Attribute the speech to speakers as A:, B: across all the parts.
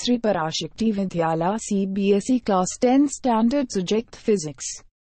A: Sri Parashakti Vidyala CBSE Class 10 Standard Subject Physics.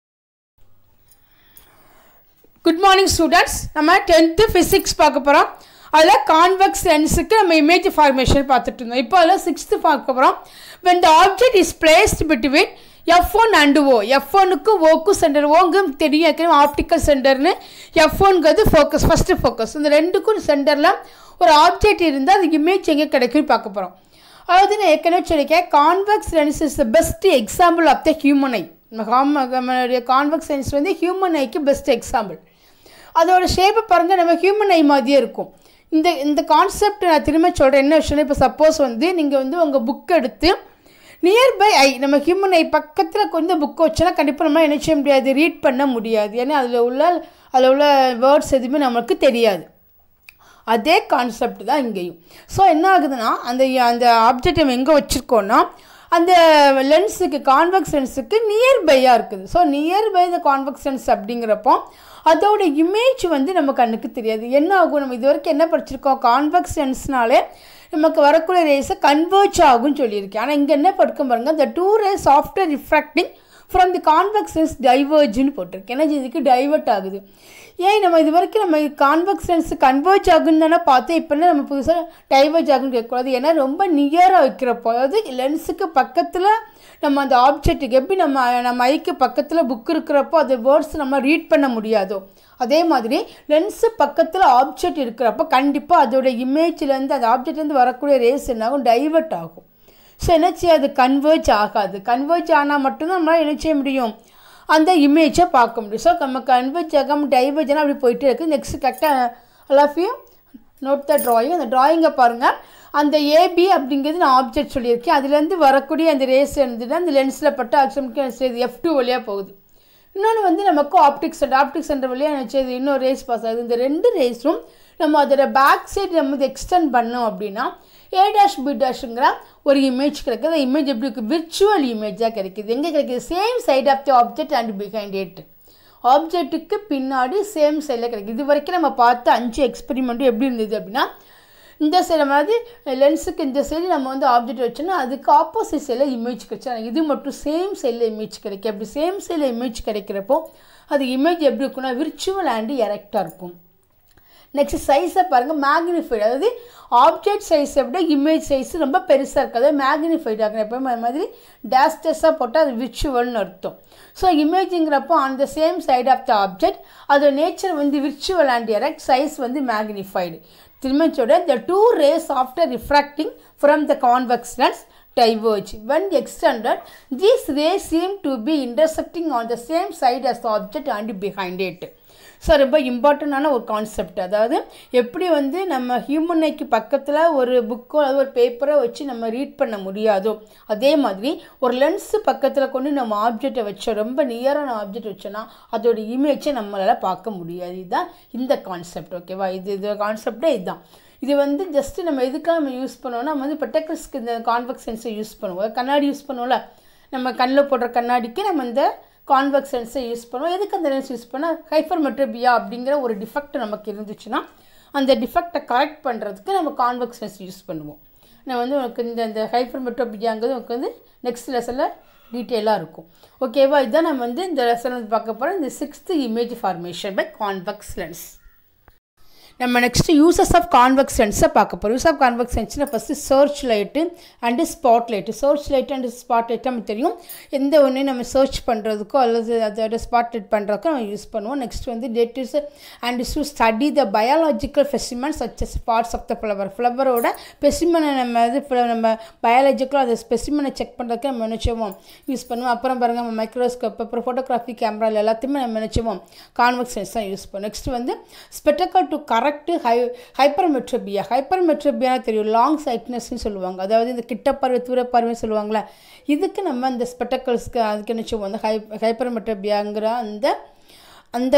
B: Good morning students நம்ம tenth physics பார்க்க போகிறோம் அதில் convex லென்ஸுக்கு நம்ம இமேஜ் ஃபார்மேஷன் பார்த்துட்டு இருந்தோம் இப்போ அதில் சிக்ஸ்த்து பார்க்க போகிறோம் when the object is placed between F one and O F ஒனுக்கு ஓக்கு சென்டர் ஓங்கு தெரியும் ஏற்கனவே ஆப்டிக்கல் சென்டர்னு எஃப் ஒன்கிறது ஃபோக்கஸ் ஃபஸ்ட்டு ஃபோக்கஸ் இந்த ரெண்டுக்கும் சென்டரில் ஒரு ஆப்ஜெக்ட் இருந்தால் அது இமேஜ் எங்கே கிடைக்கும்னு பார்க்க போகிறோம் அதாவது நான் ஏற்கனவே சொல்லியிருக்கேன் convex lens is the best example of the human eye நம்மளுடைய கான்வெக்ஸ் லென்ஸ் வந்து ஹியூமன் ஐக்கு பெஸ்ட் எக்ஸாம்பிள் அதோட ஷேப்பை பாருங்கள் நம்ம ஹியூமன் ஐ மாதிரியே இருக்கும் இந்த இந்த கான்செப்ட் நான் திரும்ப சொல்கிறேன் என்ன விஷயம் இப்போ சப்போஸ் வந்து நீங்கள் வந்து உங்கள் புக் எடுத்து நியர்பை ஐ நம்ம ஹியூமன் ஐ பக்கத்தில் கொஞ்சம் புக் வச்சோன்னா கண்டிப்பாக நம்ம என்ன செய்ய முடியாது ரீட் பண்ண முடியாது ஏன்னா அதில் உள்ள அதில் உள்ள வேர்ட்ஸ் எதுவுமே நம்மளுக்கு தெரியாது அதே கான்செப்ட் தான் இங்கேயும் ஸோ என்ன ஆகுதுன்னா அந்த அந்த ஆப்ஜெக்ட் நம்ம எங்கே வச்சுருக்கோன்னா அந்த லென்ஸுக்கு கான்வெக்ஸ் லென்ஸுக்கு நியர்பையாக இருக்குது so nearby the convex lens அப்படிங்கிறப்போ அதோட இமேஜ் வந்து நம்ம கண்ணுக்கு தெரியாது என்ன ஆகும் நம்ம இது வரைக்கும் என்ன படிச்சிருக்கோம் கான்வெக்ஸ் லென்ஸ்னாலே நமக்கு வரக்கூடிய ரேஸை கன்வெர்ஜ் ஆகும்னு சொல்லியிருக்கேன் ஆனால் இங்கே என்ன படுக்க பாருங்க the two rays after refracting from the convex lens டைவர்ஜ்னு போட்டிருக்கு ஏன்னா இதுக்கு டைவர்ட் ஆகுது ஏன் நம்ம இது வரைக்கும் நம்ம கான்வெக்ஸ் லென்ஸ் கன்வெர்ஜ் ஆகுன்னு தானே பார்த்தோம் இப்போ நம்ம புதுசாக டைவர்ஜ் ஆகுன்னு கேட்கக்கூடாது ஏன்னா ரொம்ப நியராக வைக்கிறப்போ அதாவது லென்ஸுக்கு பக்கத்தில் நம்ம அந்த ஆப்ஜெக்ட்டுக்கு எப்படி நம்ம நம்ம ஐக்கு பக்கத்தில் புக் இருக்கிறப்போ அந்த வேர்ட்ஸ் நம்ம ரீட் பண்ண முடியாதோ அதே மாதிரி லென்ஸு பக்கத்தில் ஆப்ஜெக்ட் இருக்கிறப்போ கண்டிப்பாக அதோட இமேஜ்லேருந்து அந்த ஆப்ஜெக்ட்லேருந்து வரக்கூடிய ரேஸ் என்னாகும் டைவர்ட் ஆகும் ஸோ என்ன செய்ய அது கன்வெர்ஜ் ஆகாது கன்வெர்ஜ் ஆனால் மட்டும்தான் நம்மளால் என்ன செய்ய முடியும் அந்த இமேஜை பார்க்க முடியும் ஸோ நம்ம கன்வெர்ஜ் ஆகாமல் டைவர்ஜ்னா அப்படி போயிட்டே இருக்குது நெக்ஸ்ட் கரெக்டாக எல்லாஃபையும் நோட் த ட்ராயிங் அந்த ட்ராயிங்கை பாருங்கள் அந்த ஏபி அப்படிங்கிறது நான் ஆப்ஜெக்ட் சொல்லியிருக்கேன் அதுலேருந்து வரக்கூடிய அந்த ரேஸ் இருந்துட்டு அந்த லென்ஸில் பட்டு ஆக்சுவலுக்கு எஃப் டூ வழியாக போகுது இன்னொன்று வந்து நமக்கு ஆப்டிக் சென்டர் ஆப்டிக் சென்டர் வழியாக நினச்சது இன்னொரு ரேஸ் பாஸ் ஆகுது இந்த ரெண்டு ரேஸும் நம்ம அதோட பேக் சைடு நம்ம வந்து எக்ஸ்டெண்ட் பண்ணோம் அப்படின்னா ஏ டேஷ் பி டேஷுங்கிற ஒரு இமேஜ் கிடைக்குது அந்த இமேஜ் எப்படி இருக்குது விர்ச்சுவல் இமேஜாக கிடைக்குது எங்கே கிடைக்குது same side of the object and behind it ஆப்ஜெக்ட்டுக்கு பின்னாடி சேம் சைடில் கிடைக்குது இது வரைக்கும் நம்ம பார்த்த அஞ்சு எக்ஸ்பெரிமெண்ட்டும் எப்படி இருந்தது அப்படின்னா இந்த சைடு மாதிரி லென்ஸுக்கு இந்த சைடு நம்ம வந்து ஆப்ஜெக்ட் வச்சோன்னா அதுக்கு ஆப்போசிட் சைடில் இமேஜ் கிடைச்சா இது மட்டும் சேம் சைடில் இமேஜ் கிடைக்கும் அப்படி சேம் சைடில் இமேஜ் கிடைக்கிறப்போ அது இமேஜ் எப்படி இருக்குன்னா விர்ச்சுவல் அண்டு எரெக்டாக இருக்கும் நெக்ஸ்ட் சைஸை பாருங்கள் மேக்னிஃபைடு அதாவது ஆப்ஜெக்ட் சைஸை விட இமேஜ் சைஸ் ரொம்ப பெருசாக இருக்காது மேக்னிஃபைடு ஆகணும் எப்போயுமே அது மாதிரி டேஸ் டேஸாக போட்டால் அது விர்ச்சுவல்னு அர்த்தம் ஸோ இமேஜிங்கிறப்போ on the same side of the object அதோட நேச்சர் வந்து விர்ச்சுவல் அண்ட் எரெக்ட் சைஸ் வந்து மேக்னிஃபைடு திரும்பிச்சோட the two rays after refracting from the convex lens diverge. When extended, these rays seem to be intersecting on the same side as the object and behind it. So ரொம்ப இம்பார்ட்டண்டான ஒரு concept அதாவது எப்படி வந்து நம்ம ஹியூமனைக்கு பக்கத்தில் ஒரு புக்கோ அல்லது ஒரு பேப்பரோ வச்சு நம்ம ரீட் பண்ண முடியாதோ அதே மாதிரி ஒரு லென்ஸு பக்கத்தில் கொண்டு நம்ம ஆப்ஜெக்டை வச்சோம் ரொம்ப நியரான ஆப்ஜெக்ட் வச்சோன்னா அதோட இமேஜை நம்மளால் பார்க்க முடியாது இதுதான் இந்த கான்செப்ட் ஓகேவா இது இது கான்செப்டே இதுதான் இது வந்து ஜஸ்ட்டு நம்ம எதுக்காக நம்ம யூஸ் பண்ணுவோம்னா நம்ம வந்து பெட்டக்ரஸ்க்கு இந்த கான்வெக்ஸ் சென்ஸை யூஸ் பண்ணுவோம் கண்ணாடி யூஸ் பண்ணுவோம்ல நம்ம கண்ணில் போடுற கண்ணாடிக்கு நம்ம இந்த கான்வெக்ஸ் லென்ஸை யூஸ் பண்ணுவோம் எதுக்கு அந்த லென்ஸ் யூஸ் பண்ணால் ஹைப்பர் மெட்ரோபியா அப்படிங்கிற ஒரு டிஃபெக்ட் நமக்கு இருந்துச்சுன்னா அந்த டிஃபெக்டை கரெக்ட் பண்ணுறதுக்கு நம்ம கான்வெக்ஸ் லென்ஸ் யூஸ் பண்ணுவோம் நான் வந்து உனக்கு இந்த இந்த ஹைப்பர் மெட்ரோபியாங்கிறது உனக்கு வந்து நெக்ஸ்ட் லெசனில் டீட்டெயிலாக இருக்கும் ஓகேவா இதுதான் நம்ம வந்து இந்த லெசன் வந்து பார்க்க போகிறோம் இந்த sixth image formation by convex lens நம்ம நெக்ஸ்ட்டு யூசஸ் ஆஃப் கான்வெக்ஸ் லென்ஸை பார்க்க போகிறோம் யூஸ் ஆஃப் கான்வெக்ஸ் லென்ஸில் first search light and spot light search light and spot light நமக்கு தெரியும் எந்த ஒன்று நம்ம சர்ச் பண்ணுறதுக்கோ அல்லது அதோட ஸ்பாட் லைட் பண்ணுறதுக்கோ நம்ம யூஸ் பண்ணுவோம் நெக்ஸ்ட் வந்து that is and to study the biological specimen such as parts of the flower ஃப்ளவரோட ஸ்பெசிமனை நம்ம இது நம்ம பயாலஜிக்கலாக அந்த ஸ்பெசிமனை செக் பண்ணுறதுக்கு நம்ம நினச்சிவோம் யூஸ் பண்ணுவோம் அப்புறம் பாருங்கள் நம்ம மைக்ரோஸ்கோப் அப்புறம் ஃபோட்டோகிராஃபி கேமராவில் எல்லாத்தையுமே நம்ம நினச்சிவோம் கான்வெக்ஸ் லென்ஸ் தான் யூஸ் பண்ணுவோம் நெக்ஸ்ட் வந்து ஸ்பெட்டக்கல் டு கரெக்ட் கரெக்டு ஹை ஹைப்பர் மெட்ரோபியா ஹைப்பர் மெட்ரோபியானா தெரியும் லாங் சைட்னஸ்னு சொல்லுவாங்க அதாவது இந்த கிட்ட பார்வை தூர பார்வைன்னு சொல்லுவாங்களே இதுக்கு நம்ம அந்த ஸ்பெட்டக்கல்ஸ்க்கு அதுக்கு என்ன சொல்லுவோம் அந்த ஹை ஹைப்பர் மெட்ரோபியாங்கிற அந்த அந்த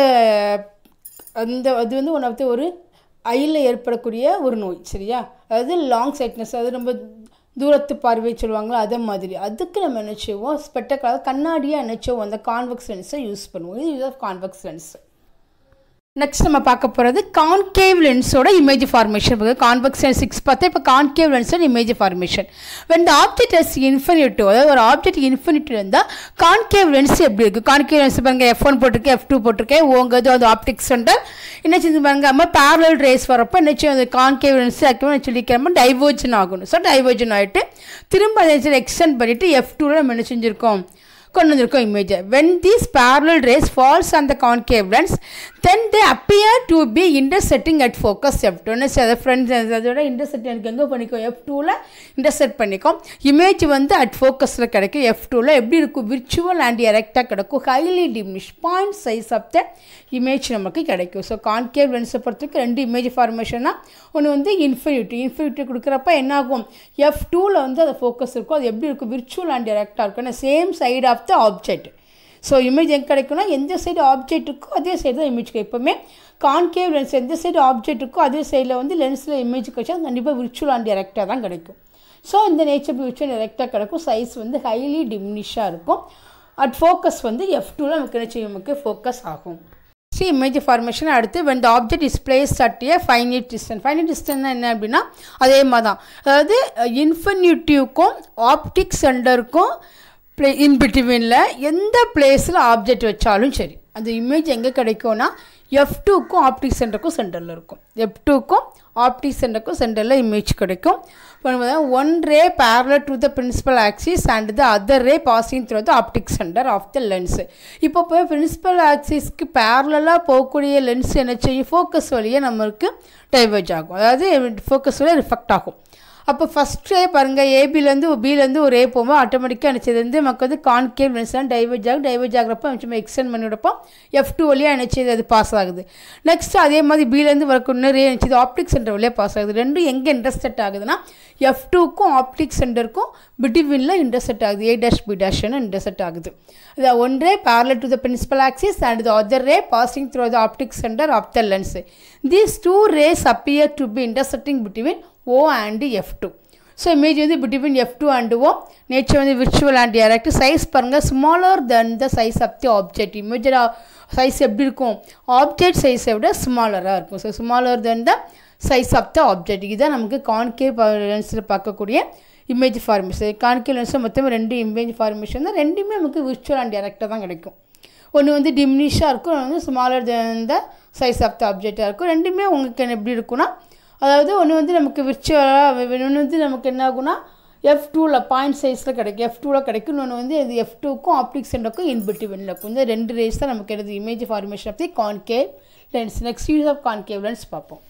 B: அந்த அது வந்து ஒன் ஆஃப் த ஒரு ஐயில் ஏற்படக்கூடிய ஒரு நோய் சரியா அதாவது லாங் சைட்னஸ் அது ரொம்ப தூரத்து பார்வை சொல்லுவாங்களோ அதே மாதிரி அதுக்கு நம்ம என்ன செய்வோம் ஸ்பெட்டக்கல் கண்ணாடியாக என்ன செய்வோம் அந்த கான்வெக்ஸ் லென்ஸை யூஸ் பண்ணுவோம் இது use of convex lens next நம்ம பார்க்க போகிறது கான்கேவ் லென்ஸோட image formation convex lens six பார்த்தா இப்போ கான்கேவ் லென்ஸோட image formation when the object is infinity அதாவது ஒரு ஆப்ஜெக்ட் இன்ஃபினிட்டி இருந்தால் கான்கேவ் லென்ஸ் எப்படி இருக்குது கான்கேவ் லென்ஸ் பாருங்க எஃப் ஒன் போட்டிருக்கேன் எஃப் டூ போட்டிருக்கேன் ஓங்கிறது அது ஆப்டிக்ஸ் சென்டர் என்ன செஞ்சு பாருங்க நம்ம பேரல் ரேஸ் வரப்போ என்ன செய்யும் அது கான்கேவ் லென்ஸ் ஆக்டிவ் சொல்லிக்கிறோம் டைவர்ஜன் ஆகணும் ஸோ டைவர்ஜன் ஆகிட்டு திரும்ப அதை எக்ஸ்டெண்ட் பண்ணிவிட்டு எஃப் டூவில் நம்ம என்ன செஞ்சுருக்கோம் கொண்டு வந்திருக்கோம் இமேஜை when these parallel rays falls on the concave lens then they appear to be intersecting at focus f2 என்ன செய்ய ஃப்ரெண்ட்ஸ் அதோட இன்டர்செக்ட் எனக்கு எங்கே பண்ணிக்கோ எஃப் டூவில் இன்டர்செக்ட் பண்ணிக்கோ இமேஜ் வந்து அட் ஃபோக்கஸில் கிடைக்கும் எஃப் டூவில் எப்படி இருக்கும் விர்ச்சுவல் அண்ட் எரெக்டாக கிடைக்கும் highly diminish point size of the image நமக்கு கிடைக்கும் ஸோ கான்கேவ் லென்ஸை பொறுத்தவரைக்கும் ரெண்டு இமேஜ் ஃபார்மேஷனா ஒன்று வந்து இன்ஃபினிட்டி இன்ஃபினிட்டி கொடுக்குறப்ப என்ன ஆகும் எஃப் டூவில் வந்து அது ஃபோக்கஸ் இருக்கும் அது எப்படி இருக்கும் விர்ச்சுவல் அண்ட் எரெக்டாக இருக்கும் same side of the object so image எங்கே கிடைக்கும்னா எந்த சைடு ஆப்ஜெக்ட் இருக்கோ அதே சைடு தான் இமேஜ் கிடைக்கும் எப்போவுமே கான்கேவ் லென்ஸ் எந்த சைடு ஆப்ஜெக்ட் இருக்கோ அதே சைடில் வந்து லென்ஸில் இமேஜ் கிடைச்சா கண்டிப்பாக விர்ச்சுவல் அண்ட் எரெக்டாக தான் கிடைக்கும் ஸோ இந்த நேச்சர் விர்ச்சுவல் எரெக்டாக கிடைக்கும் சைஸ் வந்து ஹைலி டிமினிஷாக இருக்கும் அட் ஃபோக்கஸ் வந்து எஃப் டூவில் நமக்கு என்ன செய்யும் நமக்கு ஃபோக்கஸ் ஆகும் சி இமேஜ் ஃபார்மேஷன் அடுத்து when the object is place at a finite distance finite distance என்ன அப்படின்னா அதே மாதிரி தான் அதாவது இன்ஃபினிட்டிவ்க்கும் ஆப்டிக் சென்டருக்கும் ப்ளே இன் பிட்வீனில் எந்த பிளேஸில் ஆப்ஜெக்ட் வச்சாலும் சரி அந்த இமேஜ் எங்கே கிடைக்கும்னா எஃப் டூக்கும் ஆப்டிக் சென்டருக்கும் சென்டரில் இருக்கும் எஃப் டூக்கும் ஆப்டிக் சென்டருக்கும் சென்டரில் இமேஜ் கிடைக்கும் one ray parallel to the principal axis and the other ray passing through the optic centre of the lens இப்போ போய் பிரின்சிபல் ஆக்சிஸ்க்கு பேரலாக போகக்கூடிய லென்ஸ் என்ன செய்யும் ஃபோக்கஸ் வழியே நம்மளுக்கு டைவர்ஜ் ஆகும் அதாவது ஃபோக்கஸ் வழியாக ரிஃபெக்ட் ஆகும் அப்போ ஃபஸ்ட் ரே பாருங்கள் ஏபிலேருந்து பிலேருந்து ஒரு ரே போகும்போது ஆட்டோமேட்டிக்காக நினச்சது வந்து நமக்கு வந்து கான்கேவ் லென்ஸ்லாம் டைவர்ஜ் ஆகும் டைவர்ஜ் ஆகிறப்ப நம்ம எக்ஸ்டெண்ட் பண்ணி விடப்போ எஃப் டூ வழியாக நினச்சது அது பாஸ் ஆகுது நெக்ஸ்ட் அதே மாதிரி பிலேருந்து வரக்கூடிய ரே நினச்சது ஆப்டிக் சென்டர் வழியாக பாஸ் ஆகுது ரெண்டும் எங்கே இன்டர்செக்ட் ஆகுதுன்னா எஃப் டூக்கும் ஆப்டிக் சென்டருக்கும் பிட்வீனில் இன்டர்செக்ட் ஆகுது ஏ டேஷ் பி டேஷ்னு இன்டர்செக்ட் ஆகுது அது one ray parallel to the principal axis and the other ray passing through the optic centre of the lens these two rays appear to be intersecting between O and F two so image வந்து between F two and O nature வந்து virtual and direct size பாருங்கள் smaller than the size of the object image size எப்படி இருக்கும் object சைஸை விட ஸ்மாலராக இருக்கும் so smaller than the size of the object இதுதான் நமக்கு கான்கேவ் லென்ஸில் பார்க்கக்கூடிய இமேஜ் ஃபார்மேஷன் கான்கேவ் லென்ஸில் மொத்தம் ரெண்டு இமேஜ் ஃபார்மேஷன் தான் ரெண்டுமே நமக்கு விர்ச்சுவல் அண்ட் டேரக்டாக தான் கிடைக்கும் ஒன்று வந்து டிமினிஷாக இருக்கும் ஒன்று வந்து smaller than the size of the ஆப்ஜெக்டாக இருக்கும் ரெண்டுமே உங்களுக்கு எப்படி இருக்குன்னா அதாவது ஒன்று வந்து நமக்கு விர்ச்சுவலாக ஒன்று வந்து நமக்கு என்ன ஆகுனா எஃப் டூவில் பாயிண்ட் சைஸில் கிடைக்கும் எஃப் டூவில் கிடைக்கும் இன்னொன்று வந்து இது எஃப் டூக்கும் ஆப்டிக் சென்டருக்கும் இன்பிட்டிவனில் இருக்கும் இந்த ரெண்டு ரேஸ் தான் நமக்கு எடுத்து image formation of the concave lens next use of concave lens பார்ப்போம்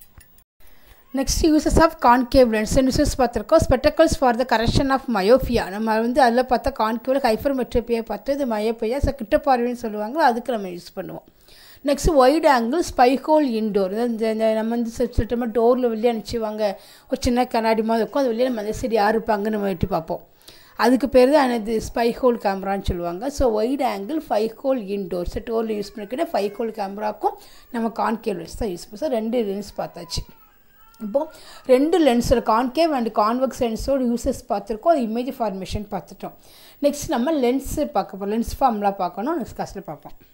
B: next uses of concave lens uses பார்த்துருக்கோம் spectacles for the correction of myopia நம்ம வந்து அதில் பார்த்தா கான்கேவில் ஹைஃபர் மெட்ரோபியா பார்த்து இது மயோபியா ஸோ கிட்ட பார்வைன்னு சொல்லுவாங்க அதுக்கு நம்ம யூஸ் பண்ணுவோம் next wide angle spyhole in door இந்த இந்த நம்ம வந்து சொல்லிட்டோமா டோரில் வெளியே அனுப்பிச்சிவாங்க ஒரு சின்ன கண்ணாடி மாதிரி இருக்கும் அது வெளியே நம்ம அந்த சைடு யார் இருப்பாங்கன்னு நம்ம எட்டி பார்ப்போம் அதுக்கு பேர் தான் இது ஸ்பை ஹோல் கேமரான்னு சொல்லுவாங்க so wide angle five hole in door so டோரில் யூஸ் பண்ணிக்கிட்ட ஃபைவ் ஹோல் கேமராக்கும் நம்ம கான்கேவ் லென்ஸ் தான் யூஸ் பண்ணுவோம் ரெண்டு லென்ஸ் பார்த்தாச்சு இப்போது ரெண்டு லென்ஸோட கான்கேவ் அண்ட் கான்வெக்ஸ் லென்ஸோட யூசஸ் பார்த்துருக்கோம் அது இமேஜ் ஃபார்மேஷன் பார்த்துட்டோம் நெக்ஸ்ட் நம்ம லென்ஸு பார்க்க போகிறோம் லென்ஸ் ஃபார்ம்லாம் பார்க்கணும் நெக்ஸ்ட் கிளாஸில் பார்ப்போம்